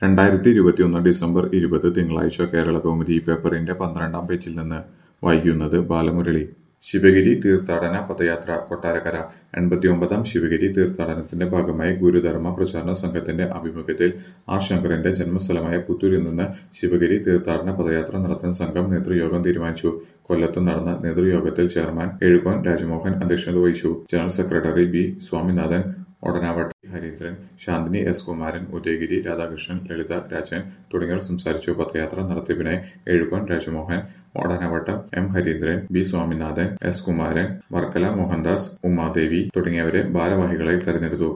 രണ്ടായിരത്തി ഇരുപത്തിയൊന്ന് ഡിസംബർ ഇരുപത് തിങ്കളാഴ്ച കേരളകൗമുദി പേപ്പറിന്റെ പന്ത്രണ്ടാം പേജിൽ നിന്ന് വായിക്കുന്നത് ബാലമുരളി ശിവഗിരി തീർത്ഥാടന പദയാത്ര കൊട്ടാരക്കര എൺപത്തിയൊമ്പതാം ശിവഗിരി തീർത്ഥാടനത്തിന്റെ ഭാഗമായി ഗുരുധർമ്മ പ്രചാരണ സംഘത്തിന്റെ ആഭിമുഖ്യത്തിൽ ആർ ശങ്കരന്റെ ജന്മസ്ഥലമായ പുത്തൂരിൽ നിന്ന് ശിവഗിരി തീർത്ഥാടന പദയാത്ര നടത്താൻ സംഘം നേതൃയോഗം തീരുമാനിച്ചു കൊല്ലത്ത് നടന്ന നേതൃയോഗത്തിൽ ചെയർമാൻ എഴുകോൻ രാജമോഹൻ അധ്യക്ഷത വഹിച്ചു general secretary B Swaminathan Odanavatti Harindran Shanthini S Kumaran Udayagiri Radhakrishnan Lalitha Rajan തുടങ്ങിയവർ സംസാരിച്ചു പദയാത്ര നടത്തിപ്പിനായി Ezhukone Rajamohan Odanavattam M Harindran B Swaminathan S Kumaran Varkala Mohandas Umadevi തുടങ്ങിയവരെ ഭാരവാഹികളായി തെരഞ്ഞെടുത്തു